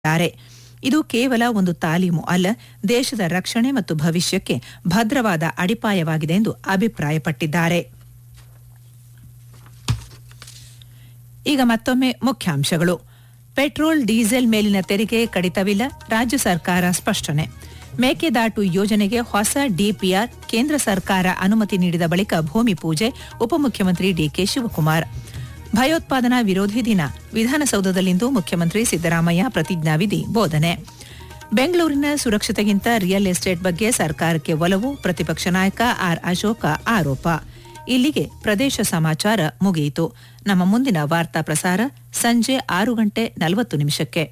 ದ್ದಾರೆ ಇದು ಕೇವಲ ಒಂದು ತಾಲೀಮು ಅಲ್ಲ ದೇಶದ ರಕ್ಷಣೆ ಮತ್ತು ಭವಿಷ್ಯಕ್ಕೆ ಭದ್ರವಾದ ಅಡಿಪಾಯವಾಗಿದೆ ಎಂದು ಅಭಿಪ್ರಾಯಪಟ್ಟಿದ್ದಾರೆ ಈಗ ಮತ್ತೊಮ್ಮೆ ಮುಖ್ಯಾಂಶಗಳು ಪೆಟ್ರೋಲ್ ಡೀಸೆಲ್ ಮೇಲಿನ ತೆರಿಗೆ ಕಡಿತವಿಲ್ಲ ರಾಜ್ಯ ಸರ್ಕಾರ ಸ್ಪಷ್ಟನೆ ಮೇಕೆದಾಟು ಯೋಜನೆಗೆ ಹೊಸ ಡಿಪಿಆರ್ ಕೇಂದ್ರ ಸರ್ಕಾರ ಅನುಮತಿ ನೀಡಿದ ಬಳಿಕ ಭೂಮಿ ಪೂಜೆ ಉಪಮುಖ್ಯಮಂತ್ರಿ ಡಿಕೆ ಶಿವಕುಮಾರ್ ಭಯೋತ್ಪಾದನಾ ವಿರೋಧಿ ದಿನ ವಿಧಾನಸೌಧದಲ್ಲಿಂದು ಮುಖ್ಯಮಂತ್ರಿ ಸಿದ್ದರಾಮಯ್ಯ ಪ್ರತಿಜ್ಞಾವಿಧಿ ಬೋಧನೆ ಬೆಂಗಳೂರಿನ ಸುರಕ್ಷತೆಗಿಂತ ರಿಯಲ್ ಎಸ್ಟೇಟ್ ಬಗ್ಗೆ ಸರ್ಕಾರಕ್ಕೆ ಒಲವು ಪ್ರತಿಪಕ್ಷ ನಾಯಕ ಆರ್ ಅಶೋಕ ಆರೋಪ ಇಲ್ಲಿಗೆ ಪ್ರದೇಶ ಸಮಾಚಾರ ಮುಗಿಯಿತು ನಮ್ಮ ಮುಂದಿನ ವಾರ್ತಾ ಪ್ರಸಾರ ಸಂಜೆ ಆರು ಗಂಟೆ ನಲವತ್ತು ನಿಮಿಷಕ್ಕೆ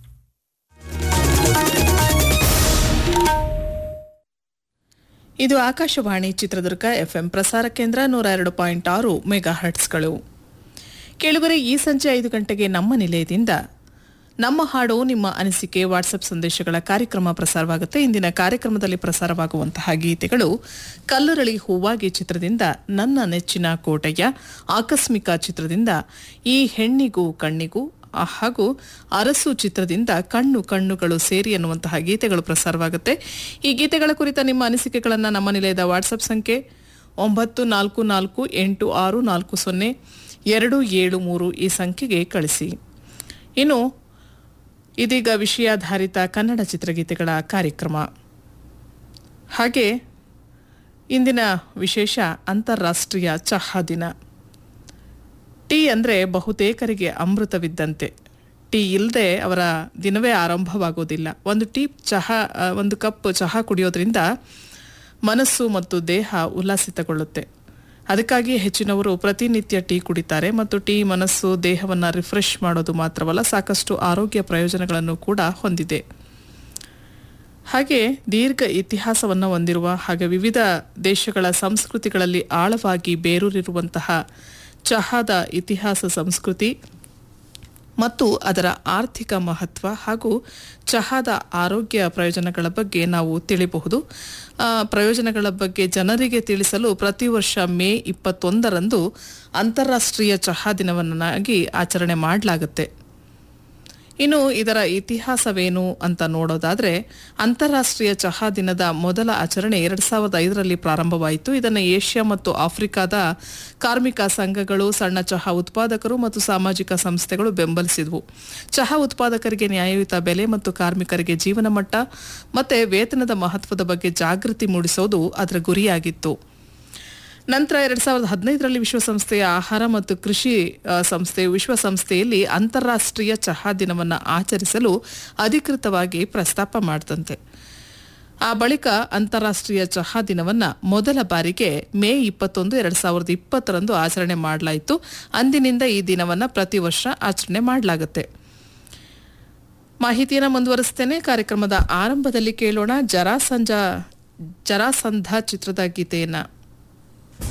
ಇದು ಆಕಾಶವಾಣಿ ಚಿತ್ರದುರ್ಗ ಎಫ್ಎಂ ಪ್ರಸಾರ ಕೇಂದ್ರ ನೂರ ಎರಡು ಪಾಯಿಂಟ್ ಆರು ಮೆಗಾ ಹರ್ಟ್ಸ್ಗಳು ಕೇಳುಗರೆ ಈ ಸಂಜೆ ಐದು ಗಂಟೆಗೆ ನಮ್ಮ ನಿಲಯದಿಂದ ನಮ್ಮ ಹಾಡು ನಿಮ್ಮ ಅನಿಸಿಕೆ ವಾಟ್ಸಪ್ ಸಂದೇಶಗಳ ಕಾರ್ಯಕ್ರಮ ಪ್ರಸಾರವಾಗುತ್ತೆ ಇಂದಿನ ಕಾರ್ಯಕ್ರಮದಲ್ಲಿ ಪ್ರಸಾರವಾಗುವಂತಹ ಗೀತೆಗಳು ಕಲ್ಲರಳಿ ಹೂವಾಗಿ ಚಿತ್ರದಿಂದ ನನ್ನ ನೆಚ್ಚಿನ ಕೋಟೆಯ ಆಕಸ್ಮಿಕ ಚಿತ್ರದಿಂದ ಈ ಹೆಣ್ಣಿಗೂ ಕಣ್ಣಿಗೂ ಆ, ಹಾಗೂ ಅರಸು ಚಿತ್ರದಿಂದ ಕಣ್ಣು ಕಣ್ಣುಗಳು ಸೇರಿ ಅನ್ನುವಂತಹ ಗೀತೆಗಳು ಪ್ರಸಾರವಾಗುತ್ತೆ ಈ ಗೀತೆಗಳ ಕುರಿತ ನಿಮ್ಮ ಅನಿಸಿಕೆಗಳನ್ನು ನಮ್ಮ ನಿಲಯದ ವಾಟ್ಸಪ್ ಸಂಖ್ಯೆ ಒಂಬತ್ತು ನಾಲ್ಕು ನಾಲ್ಕು ಎಂಟು ಆರು ನಾಲ್ಕು ಸೊನ್ನೆ ಎರಡು ಏಳು ಮೂರು ಈ ಸಂಖ್ಯೆಗೆ ಕಳಿಸಿ ಇನ್ನು ಇದೀಗ ವಿಷಯಾಧಾರಿತ ಕನ್ನಡ ಚಿತ್ರಗೀತೆಗಳ ಕಾರ್ಯಕ್ರಮ ಹಾಗೆ ಇಂದಿನ ವಿಶೇಷ ಅಂತಾರಾಷ್ಟ್ರೀಯ ಚಹಾ ದಿನ ಟೀ ಅಂದರೆ ಬಹುತೇಕರಿಗೆ ಅಮೃತವಿದ್ದಂತೆ ಟೀ ಇಲ್ಲದೆ ಅವರ ದಿನವೇ ಆರಂಭವಾಗೋದಿಲ್ಲ ಒಂದು ಟೀ ಚಹಾ ಆ, ಒಂದು ಕಪ್ ಚಹಾ ಕುಡಿಯೋದ್ರಿಂದ ಮನಸ್ಸು ಮತ್ತು ದೇಹ ಉಲ್ಲಾಸಿತಗೊಳ್ಳುತ್ತೆ ಅದಕ್ಕಾಗಿ ಹೆಚ್ಚಿನವರು ಪ್ರತಿನಿತ್ಯ ಟೀ ಕುಡಿತಾರೆ ಮತ್ತು ಟೀ ಮನಸ್ಸು ದೇಹವನ್ನು ರಿಫ್ರೆಶ್ ಮಾಡೋದು ಮಾತ್ರವಲ್ಲ ಸಾಕಷ್ಟು ಆರೋಗ್ಯ ಪ್ರಯೋಜನಗಳನ್ನು ಕೂಡ ಹೊಂದಿದೆ ಹಾಗೆ ದೀರ್ಘ ಇತಿಹಾಸವನ್ನು ಹೊಂದಿರುವ ಹಾಗೆ ವಿವಿಧ ದೇಶಗಳ ಸಂಸ್ಕೃತಿಗಳಲ್ಲಿ ಆಳವಾಗಿ ಬೇರೂರಿರುವಂತಹ ಚಹಾದ ಇತಿಹಾಸ ಸಂಸ್ಕೃತಿ ಮತ್ತು ಅದರ ಆರ್ಥಿಕ ಮಹತ್ವ ಹಾಗೂ ಚಹಾದ ಆರೋಗ್ಯ ಪ್ರಯೋಜನಗಳ ಬಗ್ಗೆ ನಾವು ತಿಳಿಬಹುದು ಆ, ಪ್ರಯೋಜನಗಳ ಬಗ್ಗೆ ಜನರಿಗೆ ತಿಳಿಸಲು ಪ್ರತಿ ವರ್ಷ ಮೇ ಇಪ್ಪತ್ತೊಂದರಂದು ಅಂತಾರಾಷ್ಟ್ರೀಯ ಚಹಾ ದಿನವನ್ನಾಗಿ ಆಚರಣೆ ಮಾಡಲಾಗುತ್ತೆ ಇನ್ನು ಇದರ ಇತಿಹಾಸವೇನು ಅಂತ ನೋಡೋದಾದ್ರೆ ಅಂತಾರಾಷ್ಟ್ರೀಯ ಚಹಾ ದಿನದ ಮೊದಲ ಆಚರಣೆ ಎರಡ್ ಸಾವಿರದ ಐದರಲ್ಲಿ ಪ್ರಾರಂಭವಾಯಿತು ಇದನ್ನು ಏಷ್ಯಾ ಮತ್ತು ಆಫ್ರಿಕಾದ ಕಾರ್ಮಿಕ ಸಂಘಗಳು ಸಣ್ಣ ಚಹಾ ಉತ್ಪಾದಕರು ಮತ್ತು ಸಾಮಾಜಿಕ ಸಂಸ್ಥೆಗಳು ಬೆಂಬಲಿಸಿದವು ಚಹಾ ಉತ್ಪಾದಕರಿಗೆ ನ್ಯಾಯಯುತ ಬೆಲೆ ಮತ್ತು ಕಾರ್ಮಿಕರಿಗೆ ಜೀವನ ಮಟ್ಟ ಮತ್ತೆ ವೇತನದ ಮಹತ್ವದ ಬಗ್ಗೆ ಜಾಗೃತಿ ಮೂಡಿಸೋದು ಅದರ ಗುರಿಯಾಗಿತ್ತು ನಂತರ ಎರಡ್ ಸಾವಿರದ ಹದಿನೈದರಲ್ಲಿ ವಿಶ್ವಸಂಸ್ಥೆಯ ಆಹಾರ ಮತ್ತು ಕೃಷಿ ಆ, ಸಂಸ್ಥೆಯು ವಿಶ್ವಸಂಸ್ಥೆಯಲ್ಲಿ ಅಂತಾರಾಷ್ಟ್ರೀಯ ಚಹಾ ದಿನವನ್ನು ಆಚರಿಸಲು ಅಧಿಕೃತವಾಗಿ ಪ್ರಸ್ತಾಪ ಮಾಡ್ತಂತೆ ಆ ಬಳಿಕ ಅಂತಾರಾಷ್ಟ್ರೀಯ ಚಹಾ ದಿನವನ್ನ ಮೊದಲ ಬಾರಿಗೆ ಮೇ ಇಪ್ಪತ್ತೊಂದು ಎರಡ್ ಸಾವಿರದ ಇಪ್ಪತ್ತರಂದು ಆಚರಣೆ ಮಾಡಲಾಯಿತು ಅಂದಿನಿಂದ ಈ ದಿನವನ್ನ ಪ್ರತಿ ವರ್ಷ ಆಚರಣೆ ಮಾಡಲಾಗುತ್ತೆ ಮಾಹಿತಿಯನ್ನು ಮುಂದುವರಿಸ್ತೇನೆ ಕಾರ್ಯಕ್ರಮದ ಆರಂಭದಲ್ಲಿ ಕೇಳೋಣ ಜರಾಸಂಜ ಜರಾಸಂಧ ಚಿತ್ರದ ಗೀತೆಯನ್ನ